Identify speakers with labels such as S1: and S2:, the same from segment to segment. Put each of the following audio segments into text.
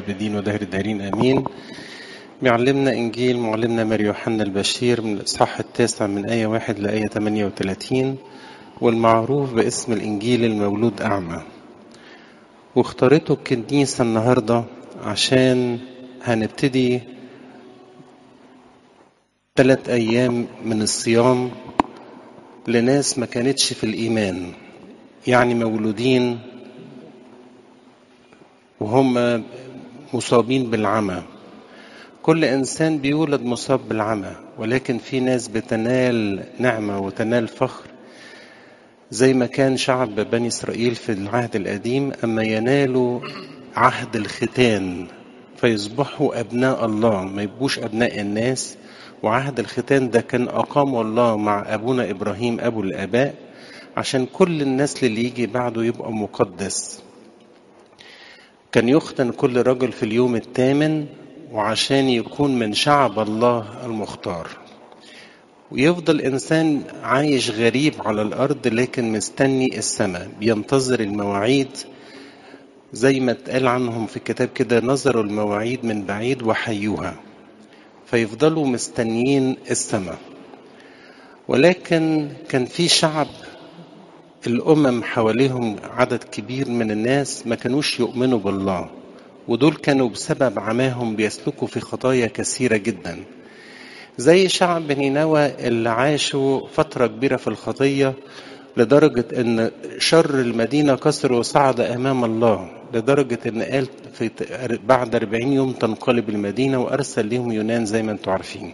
S1: الآبدين ودهر الداهرين آمين بيعلمنا إنجيل معلمنا ماري يوحنا البشير من الإصحاح التاسع من آية واحد لآية 38 والمعروف باسم الإنجيل المولود أعمى واختارته الكنيسة النهاردة عشان هنبتدي ثلاث أيام من الصيام لناس ما كانتش في الإيمان يعني مولودين وهم مصابين بالعمى كل إنسان بيولد مصاب بالعمى ولكن في ناس بتنال نعمة وتنال فخر زي ما كان شعب بني إسرائيل في العهد القديم أما ينالوا عهد الختان فيصبحوا أبناء الله ما يبقوش أبناء الناس وعهد الختان ده كان أقامه الله مع أبونا إبراهيم أبو الآباء عشان كل النسل اللي يجي بعده يبقى مقدس كان يختن كل رجل في اليوم الثامن وعشان يكون من شعب الله المختار ويفضل إنسان عايش غريب على الأرض لكن مستني السماء بينتظر المواعيد زي ما اتقال عنهم في الكتاب كده نظروا المواعيد من بعيد وحيوها فيفضلوا مستنيين السماء ولكن كان في شعب الأمم حواليهم عدد كبير من الناس ما كانوش يؤمنوا بالله ودول كانوا بسبب عماهم بيسلكوا في خطايا كثيرة جدا زي شعب نينوى اللي عاشوا فترة كبيرة في الخطية لدرجة ان شر المدينة كسر وصعد امام الله لدرجة ان قال في بعد 40 يوم تنقلب المدينة وارسل لهم يونان زي ما انتم عارفين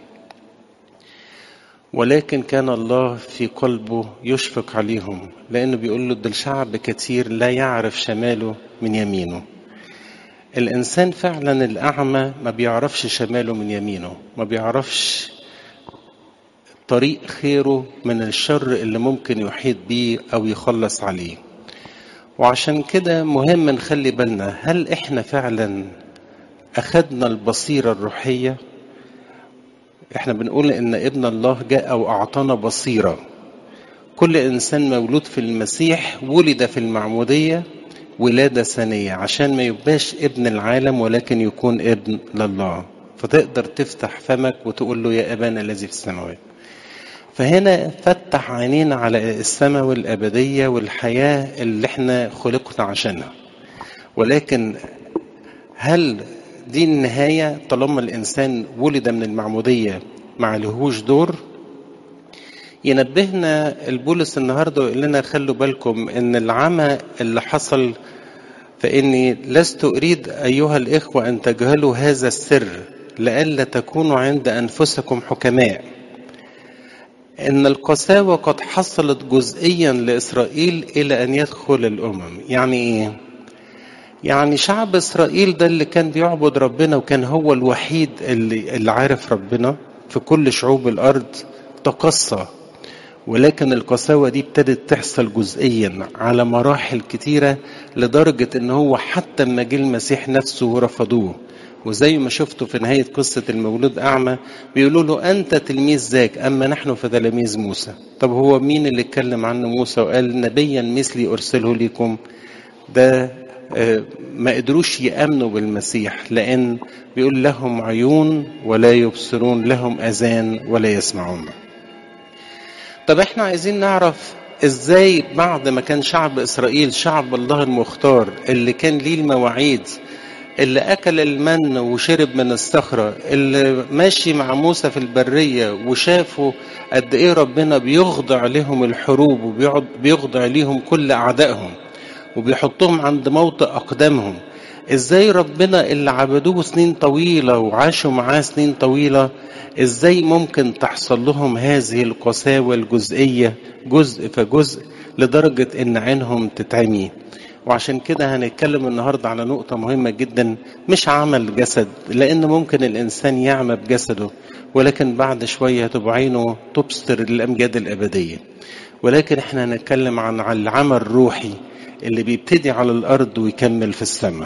S1: ولكن كان الله في قلبه يشفق عليهم لانه بيقول له ده الشعب كثير لا يعرف شماله من يمينه الانسان فعلا الاعمى ما بيعرفش شماله من يمينه ما بيعرفش طريق خيره من الشر اللي ممكن يحيط بيه او يخلص عليه وعشان كده مهم نخلي بالنا هل احنا فعلا اخدنا البصيرة الروحية احنا بنقول ان ابن الله جاء واعطانا بصيرة كل انسان مولود في المسيح ولد في المعمودية ولادة ثانية عشان ما يبقاش ابن العالم ولكن يكون ابن لله فتقدر تفتح فمك وتقول له يا ابانا الذي في السماوات فهنا فتح عينينا على السماء والأبدية والحياة اللي احنا خلقنا عشانها ولكن هل دي النهاية طالما الإنسان ولد من المعمودية ما لهوش دور ينبهنا البولس النهاردة ويقول لنا خلوا بالكم ان العمى اللي حصل فإني لست أريد أيها الإخوة أن تجهلوا هذا السر لئلا تكونوا عند أنفسكم حكماء ان القساوة قد حصلت جزئيا لإسرائيل إلى أن يدخل الأمم يعني إيه؟ يعني شعب إسرائيل ده اللي كان بيعبد ربنا وكان هو الوحيد اللي, اللي عارف ربنا في كل شعوب الأرض تقصى ولكن القساوة دي ابتدت تحصل جزئيا على مراحل كتيرة لدرجة ان هو حتى لما جه المسيح نفسه رفضوه وزي ما شفتوا في نهاية قصة المولود أعمى بيقولوا له أنت تلميذ ذاك أما نحن فتلاميذ موسى طب هو مين اللي اتكلم عنه موسى وقال نبيا مثلي أرسله لكم ده ما قدروش يأمنوا بالمسيح لأن بيقول لهم عيون ولا يبصرون لهم أذان ولا يسمعون طب احنا عايزين نعرف ازاي بعد ما كان شعب اسرائيل شعب الله المختار اللي كان ليه المواعيد اللي أكل المن وشرب من الصخرة اللي ماشي مع موسى في البرية وشافوا قد إيه ربنا بيخضع لهم الحروب وبيخضع ليهم كل أعدائهم وبيحطهم عند موطئ أقدامهم إزاي ربنا اللي عبدوه سنين طويلة وعاشوا معاه سنين طويلة إزاي ممكن تحصل لهم هذه القساوة الجزئية جزء فجزء لدرجة إن عينهم تتعمي وعشان كده هنتكلم النهارده على نقطة مهمة جدا مش عمل جسد لأن ممكن الإنسان يعمى بجسده ولكن بعد شوية تبقى عينه تبصر الأمجاد الأبدية ولكن احنا هنتكلم عن العمل الروحي اللي بيبتدي على الأرض ويكمل في السماء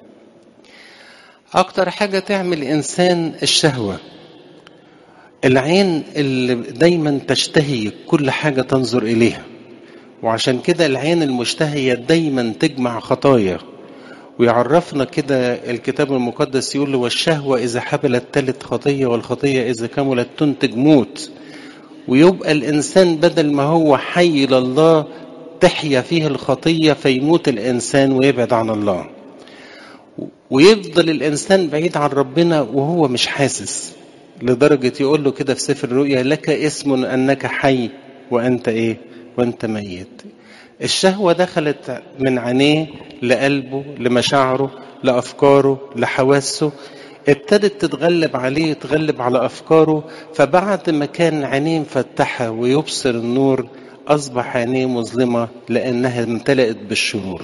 S1: أكتر حاجة تعمل إنسان الشهوة العين اللي دايما تشتهي كل حاجة تنظر إليها وعشان كده العين المشتهية دايما تجمع خطايا ويعرفنا كده الكتاب المقدس يقول له والشهوة إذا حبلت تلت خطية والخطية إذا كملت تنتج موت ويبقى الإنسان بدل ما هو حي لله تحيا فيه الخطية فيموت الإنسان ويبعد عن الله ويفضل الإنسان بعيد عن ربنا وهو مش حاسس لدرجة يقول له كده في سفر الرؤيا لك اسم أنك حي وأنت إيه وأنت ميت الشهوة دخلت من عينيه لقلبه لمشاعره لأفكاره لحواسه ابتدت تتغلب عليه تتغلب على أفكاره فبعد ما كان عينيه مفتحة ويبصر النور أصبح عينيه مظلمة لأنها امتلأت بالشرور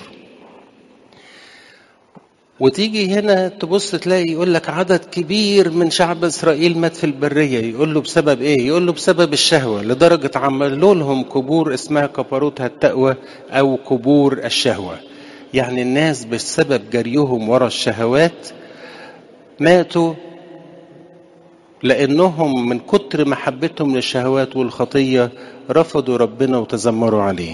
S1: وتيجي هنا تبص تلاقي يقول لك عدد كبير من شعب اسرائيل مات في البريه يقول له بسبب ايه يقول له بسبب الشهوه لدرجه عملوا لهم قبور اسمها كبروتها التقوى او قبور الشهوه يعني الناس بسبب جريهم ورا الشهوات ماتوا لانهم من كتر محبتهم للشهوات والخطيه رفضوا ربنا وتذمروا عليه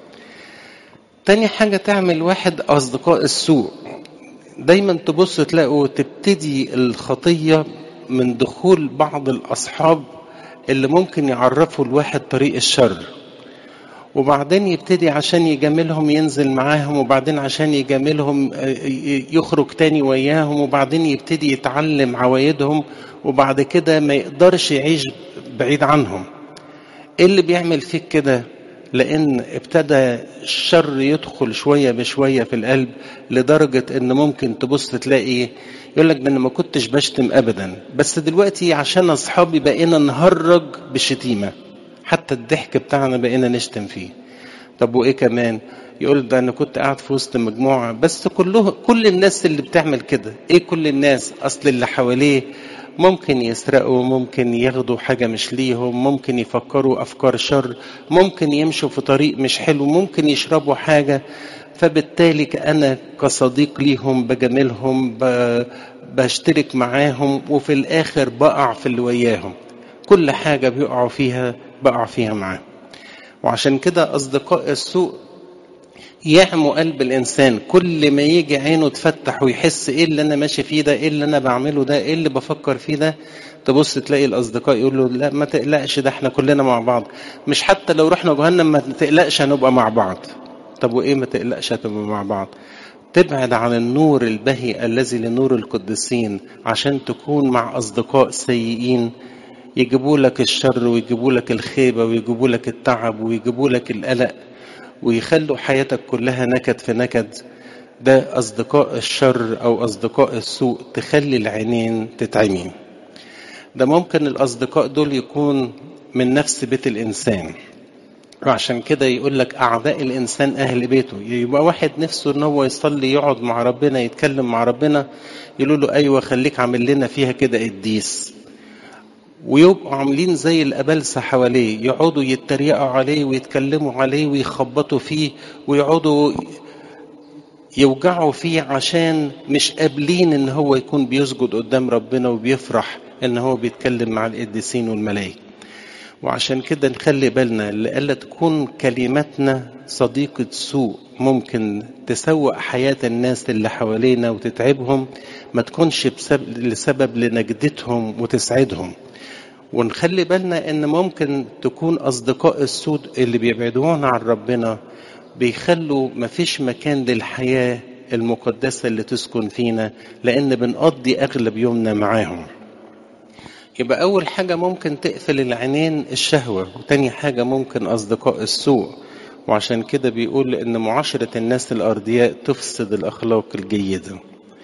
S1: تاني حاجه تعمل واحد اصدقاء السوء دايما تبص تلاقوا تبتدي الخطية من دخول بعض الأصحاب اللي ممكن يعرفوا الواحد طريق الشر وبعدين يبتدي عشان يجاملهم ينزل معاهم وبعدين عشان يجاملهم يخرج تاني وياهم وبعدين يبتدي يتعلم عوايدهم وبعد كده ما يقدرش يعيش بعيد عنهم ايه اللي بيعمل فيك كده لان ابتدى الشر يدخل شويه بشويه في القلب لدرجه ان ممكن تبص تلاقي يقول لك ده انا ما كنتش بشتم ابدا بس دلوقتي عشان اصحابي بقينا نهرج بالشتيمه حتى الضحك بتاعنا بقينا نشتم فيه طب وايه كمان يقول ده انا كنت قاعد في وسط مجموعه بس كله كل الناس اللي بتعمل كده ايه كل الناس اصل اللي حواليه ممكن يسرقوا ممكن ياخدوا حاجة مش ليهم ممكن يفكروا أفكار شر ممكن يمشوا في طريق مش حلو ممكن يشربوا حاجة فبالتالي أنا كصديق ليهم بجاملهم بشترك معاهم وفي الآخر بقع في اللي وياهم كل حاجة بيقعوا فيها بقع فيها معاهم وعشان كده أصدقاء السوء يعموا قلب الانسان كل ما يجي عينه تفتح ويحس ايه اللي انا ماشي فيه ده ايه اللي انا بعمله ده ايه اللي بفكر فيه ده تبص تلاقي الاصدقاء يقولوا لا ما تقلقش ده احنا كلنا مع بعض مش حتى لو رحنا جهنم ما تقلقش هنبقى مع بعض طب وايه ما تقلقش هتبقى مع بعض تبعد عن النور البهي الذي لنور القديسين عشان تكون مع اصدقاء سيئين يجيبوا لك الشر ويجيبوا لك الخيبه ويجيبوا لك التعب ويجيبوا لك القلق ويخلوا حياتك كلها نكد في نكد ده أصدقاء الشر أو أصدقاء السوء تخلي العينين تتعمي ده ممكن الأصدقاء دول يكون من نفس بيت الإنسان وعشان كده يقول لك أعداء الإنسان أهل بيته يبقى واحد نفسه إن هو يصلي يقعد مع ربنا يتكلم مع ربنا يقولوا له أيوة خليك عامل لنا فيها كده قديس ويبقوا عاملين زي الأبلسة حواليه يقعدوا يتريقوا عليه ويتكلموا عليه ويخبطوا فيه ويقعدوا يوجعوا فيه عشان مش قابلين ان هو يكون بيسجد قدام ربنا وبيفرح ان هو بيتكلم مع القديسين والملائكة وعشان كده نخلي بالنا لألا تكون كلماتنا صديقة سوء ممكن تسوء حياة الناس اللي حوالينا وتتعبهم ما تكونش بسبب لسبب لنجدتهم وتسعدهم ونخلي بالنا ان ممكن تكون اصدقاء السود اللي بيبعدونا عن ربنا بيخلوا مفيش مكان للحياة المقدسة اللي تسكن فينا لان بنقضي اغلب يومنا معاهم يبقى اول حاجة ممكن تقفل العينين الشهوة وتاني حاجة ممكن اصدقاء السوء وعشان كده بيقول ان معاشرة الناس الارضياء تفسد الاخلاق الجيدة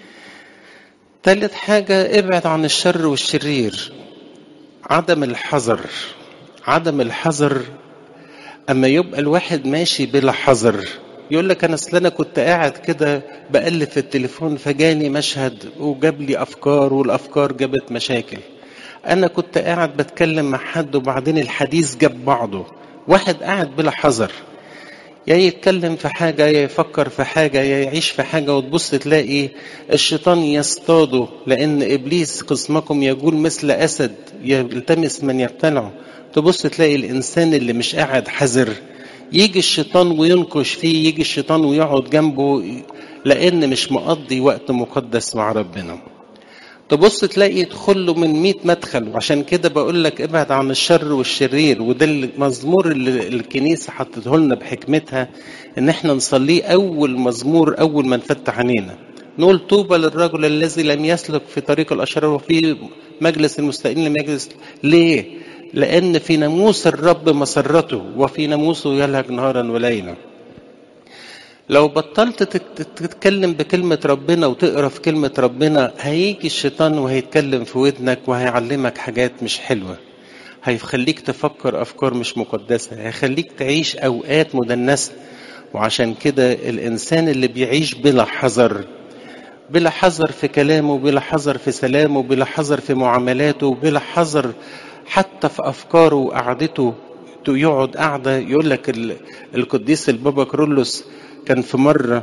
S1: تالت حاجة ابعد عن الشر والشرير عدم الحذر عدم الحذر اما يبقى الواحد ماشي بلا حذر يقول لك انا اصل انا كنت قاعد كده بقلب في التليفون فجاني مشهد وجاب لي افكار والافكار جابت مشاكل انا كنت قاعد بتكلم مع حد وبعدين الحديث جاب بعضه واحد قاعد بلا حذر يا يتكلم في حاجة يا يفكر في حاجة يا يعيش في حاجة وتبص تلاقي الشيطان يصطاده لأن إبليس قسمكم يقول مثل أسد يلتمس من يبتلعه تبص تلاقي الإنسان اللي مش قاعد حذر يجي الشيطان وينكش فيه يجي الشيطان ويقعد جنبه لان مش مقضي وقت مقدس مع ربنا تبص تلاقي يدخل له من 100 مدخل وعشان كده بقول لك ابعد عن الشر والشرير وده المزمور اللي الكنيسه حطته لنا بحكمتها ان احنا نصليه اول مزمور اول ما نفتح عينينا نقول طوبى للرجل الذي لم يسلك في طريق الاشرار وفي مجلس المستقيم لم يجلس ليه؟ لان في ناموس الرب مسرته وفي ناموسه يلهج نهارا وليلا لو بطلت تتكلم بكلمة ربنا وتقرا في كلمة ربنا هيجي الشيطان وهيتكلم في ودنك وهيعلمك حاجات مش حلوة هيخليك تفكر أفكار مش مقدسة هيخليك تعيش أوقات مدنسة وعشان كده الإنسان اللي بيعيش بلا حذر بلا حذر في كلامه بلا حذر في سلامه بلا حذر في معاملاته بلا حذر حتى في أفكاره وقعدته يقعد قعدة يقول لك القديس البابا كرولوس كان في مرة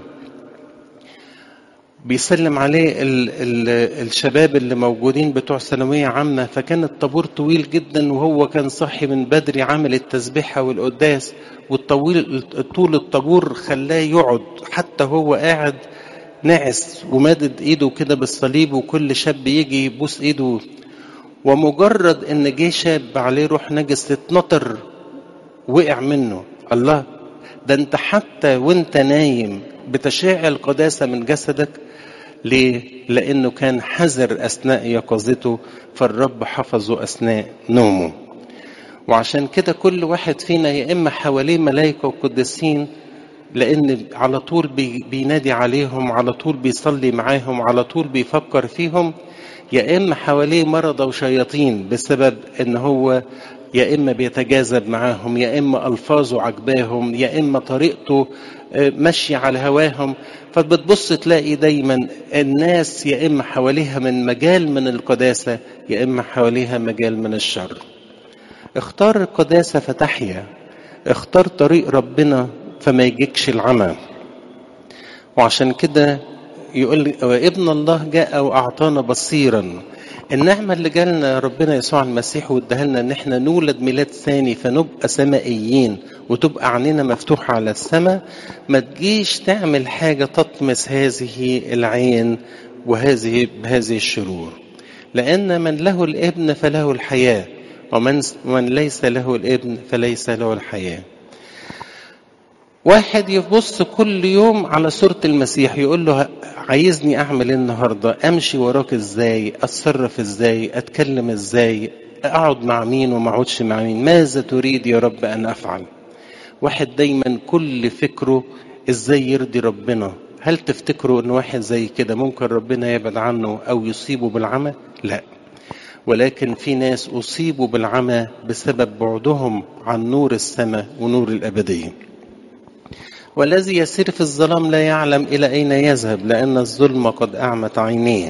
S1: بيسلم عليه ال ال الشباب اللي موجودين بتوع ثانوية عامة فكان الطابور طويل جدا وهو كان صاحي من بدري عامل التسبيحة والقداس والطويل طول الطابور خلاه يقعد حتى هو قاعد ناعس ومادد ايده كده بالصليب وكل شاب يجي يبوس ايده ومجرد ان جه شاب عليه روح نجس اتنطر وقع منه الله ده انت حتى وانت نايم بتشع القداسة من جسدك ليه؟ لأنه كان حذر أثناء يقظته فالرب حفظه أثناء نومه وعشان كده كل واحد فينا يا إما حواليه ملائكة وقدسين لأن على طول بي بينادي عليهم على طول بيصلي معاهم على طول بيفكر فيهم يا إما حواليه مرضى وشياطين بسبب إن هو يا إما بيتجاذب معاهم يا إما ألفاظه عجباهم يا إما طريقته ماشية على هواهم فبتبص تلاقي دايما الناس يا إما حواليها من مجال من القداسة يا إما حواليها مجال من الشر اختار القداسة فتحيا اختار طريق ربنا فما يجيكش العمى وعشان كده يقول ابن الله جاء واعطانا بصيرا النعمة اللي جالنا ربنا يسوع المسيح واداها لنا ان احنا نولد ميلاد ثاني فنبقى سمائيين وتبقى عينينا مفتوحة على السماء ما تجيش تعمل حاجة تطمس هذه العين وهذه بهذه الشرور لأن من له الابن فله الحياة ومن من ليس له الابن فليس له الحياه واحد يبص كل يوم على صورة المسيح يقول له عايزني أعمل إيه النهاردة أمشي وراك إزاي أتصرف إزاي أتكلم إزاي أقعد مع مين وما أقعدش مع مين ماذا تريد يا رب أن أفعل واحد دايما كل فكره إزاي يرضي ربنا هل تفتكروا إن واحد زي كده ممكن ربنا يبعد عنه أو يصيبه بالعمى لا ولكن في ناس أصيبوا بالعمى بسبب بعدهم عن نور السماء ونور الأبدية والذي يسير في الظلام لا يعلم إلى أين يذهب لأن الظلم قد أعمت عينيه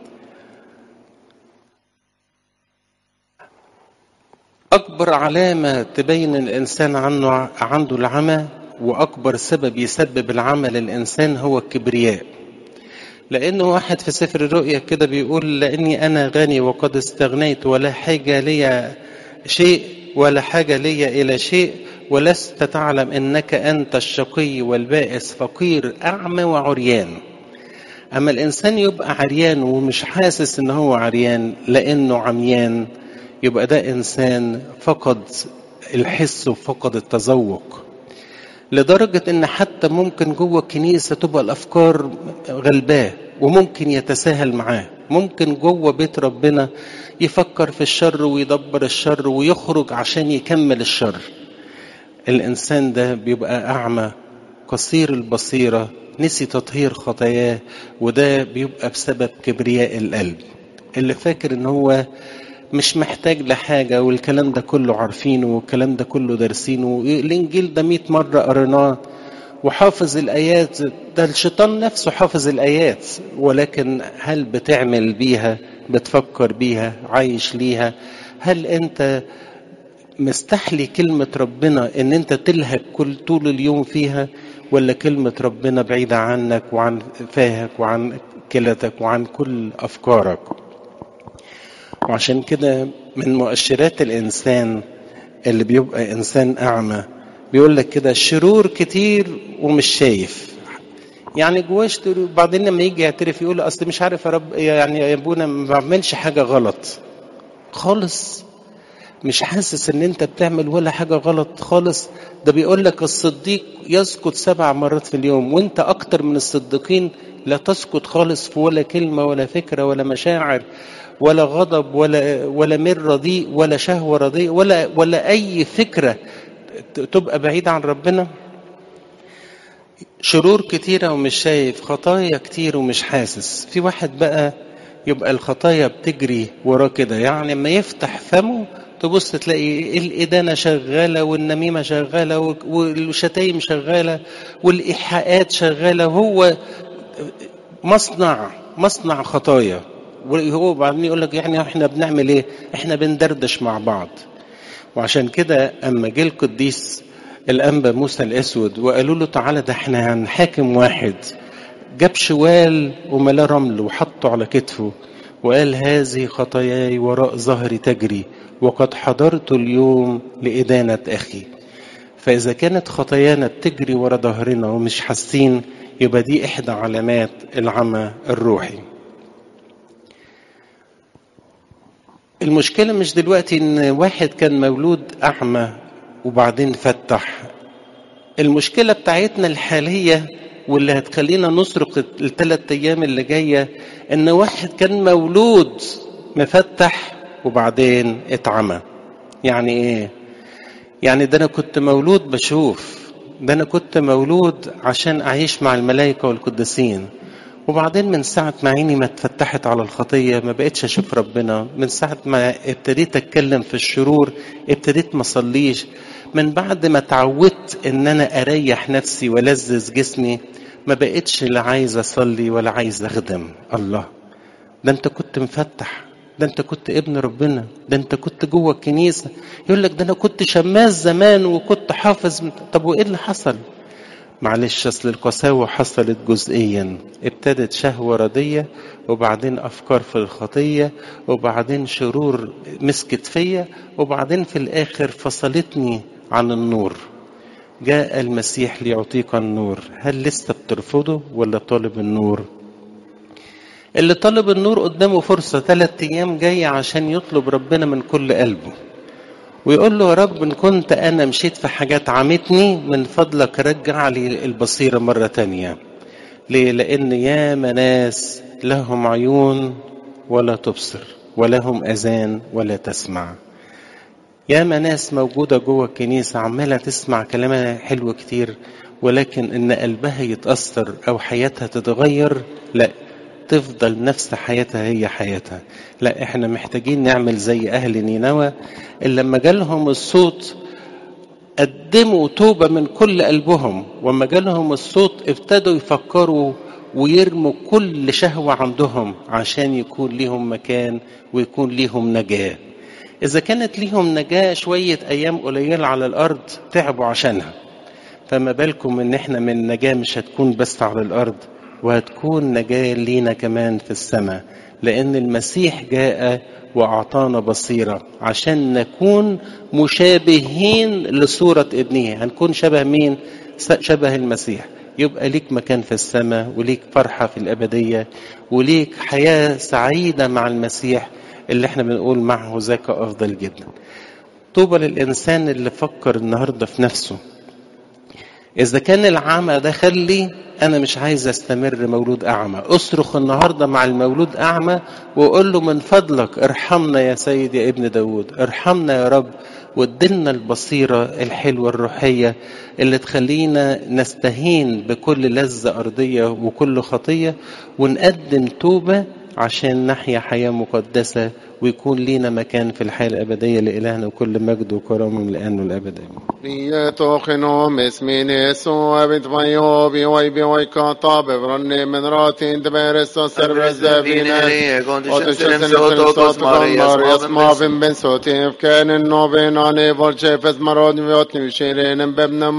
S1: أكبر علامة تبين الإنسان عنه عنده العمى وأكبر سبب يسبب العمى للإنسان هو الكبرياء لأنه واحد في سفر الرؤيا كده بيقول لأني أنا غني وقد استغنيت ولا حاجة لي شيء ولا حاجة لي إلى شيء ولست تعلم انك انت الشقي والبائس فقير اعمى وعريان اما الانسان يبقى عريان ومش حاسس ان هو عريان لانه عميان يبقى ده انسان فقد الحس وفقد التذوق لدرجة ان حتى ممكن جوه الكنيسة تبقى الافكار غلباه وممكن يتساهل معاه ممكن جوه بيت ربنا يفكر في الشر ويدبر الشر ويخرج عشان يكمل الشر الإنسان ده بيبقى أعمى قصير البصيرة نسي تطهير خطاياه وده بيبقى بسبب كبرياء القلب اللي فاكر ان هو مش محتاج لحاجة والكلام ده كله عارفينه والكلام ده كله دارسينه الإنجيل ده مئة مرة قريناه وحافظ الآيات ده الشيطان نفسه حافظ الآيات ولكن هل بتعمل بيها بتفكر بيها عايش ليها هل أنت مستحلي كلمة ربنا ان انت تلهك كل طول اليوم فيها ولا كلمة ربنا بعيدة عنك وعن فاهك وعن كلتك وعن كل أفكارك وعشان كده من مؤشرات الإنسان اللي بيبقى إنسان أعمى بيقول لك كده شرور كتير ومش شايف يعني جواه شرور بعدين لما يجي يعترف يقول اصل مش عارف يا رب يعني يا ابونا ما بعملش حاجه غلط خالص مش حاسس ان انت بتعمل ولا حاجة غلط خالص ده بيقول لك الصديق يسكت سبع مرات في اليوم وانت اكتر من الصديقين لا تسكت خالص في ولا كلمة ولا فكرة ولا مشاعر ولا غضب ولا ولا مر رديء ولا شهوة رديء ولا ولا اي فكرة تبقى بعيدة عن ربنا شرور كتيرة ومش شايف خطايا كتير ومش حاسس في واحد بقى يبقى الخطايا بتجري وراه كده يعني لما يفتح فمه تبص تلاقي الإدانة شغالة والنميمة شغالة والشتايم شغالة والإيحاءات شغالة وهو مصنع مصنع خطايا وهو بعدين يقول لك يعني احنا بنعمل ايه؟ احنا بندردش مع بعض وعشان كده اما جه القديس الانبا موسى الاسود وقالوا له تعالى ده احنا هنحاكم واحد جاب شوال وملاه رمل وحطه على كتفه وقال هذه خطاياي وراء ظهري تجري وقد حضرت اليوم لإدانة أخي فإذا كانت خطايانا بتجري ورا ظهرنا ومش حاسين يبقى دي إحدى علامات العمى الروحي المشكلة مش دلوقتي إن واحد كان مولود أعمى وبعدين فتح المشكلة بتاعتنا الحالية واللي هتخلينا نصرخ الثلاث أيام اللي جاية إن واحد كان مولود مفتح وبعدين اتعمى يعني ايه يعني ده انا كنت مولود بشوف ده انا كنت مولود عشان اعيش مع الملائكه والقديسين وبعدين من ساعة ما عيني ما اتفتحت على الخطية ما بقتش أشوف ربنا من ساعة ما ابتديت أتكلم في الشرور ابتديت ما أصليش من بعد ما اتعودت إن أنا أريح نفسي وألذذ جسمي ما بقتش لا عايز أصلي ولا عايز أخدم الله ده أنت كنت مفتح ده انت كنت ابن ربنا ده انت كنت جوه الكنيسه يقول لك ده انا كنت شماس زمان وكنت حافظ طب وايه اللي حصل معلش اصل القساوه حصلت جزئيا ابتدت شهوه رديه وبعدين افكار في الخطيه وبعدين شرور مسكت فيا وبعدين في الاخر فصلتني عن النور جاء المسيح ليعطيك النور هل لسه بترفضه ولا طالب النور اللي طلب النور قدامه فرصة ثلاث أيام جاي عشان يطلب ربنا من كل قلبه ويقول له يا رب إن كنت أنا مشيت في حاجات عمتني من فضلك رجع لي البصيرة مرة تانية ليه؟ لأن ياما ناس لهم عيون ولا تبصر ولهم أذان ولا تسمع ياما ناس موجودة جوه الكنيسة عمالة تسمع كلام حلو كتير ولكن إن قلبها يتأثر أو حياتها تتغير لا تفضل نفس حياتها هي حياتها لا احنا محتاجين نعمل زي اهل نينوى اللي لما جالهم الصوت قدموا توبة من كل قلبهم وما جالهم الصوت ابتدوا يفكروا ويرموا كل شهوة عندهم عشان يكون ليهم مكان ويكون ليهم نجاة إذا كانت ليهم نجاة شوية أيام قليلة على الأرض تعبوا عشانها فما بالكم إن إحنا من نجاة مش هتكون بس على الأرض وهتكون نجاة لينا كمان في السماء لأن المسيح جاء وأعطانا بصيرة عشان نكون مشابهين لصورة ابنه هنكون شبه مين؟ شبه المسيح يبقى ليك مكان في السماء وليك فرحة في الأبدية وليك حياة سعيدة مع المسيح اللي احنا بنقول معه ذاك أفضل جدا طوبى للإنسان اللي فكر النهاردة في نفسه إذا كان العمى ده خلي أنا مش عايز أستمر مولود أعمى أصرخ النهاردة مع المولود أعمى وأقول له من فضلك ارحمنا يا سيد يا ابن داود ارحمنا يا رب وادلنا البصيرة الحلوة الروحية اللي تخلينا نستهين بكل لذة أرضية وكل خطية ونقدم توبة عشان نحيا حياة مقدسة ويكون لينا مكان في الحياة الأبدية لإلهنا وكل مجد وكرامة من الآن والأبد
S2: ليتوخنهم اسمين يسوع بتميو بيوي بيوي كاتا ببرن من راتين دبرسو سربز دفينة وتشتن صوت ماريا اسمع بن بن صوتي كان النوبين عني برشي فز مرود ويوتني وشيرين ببن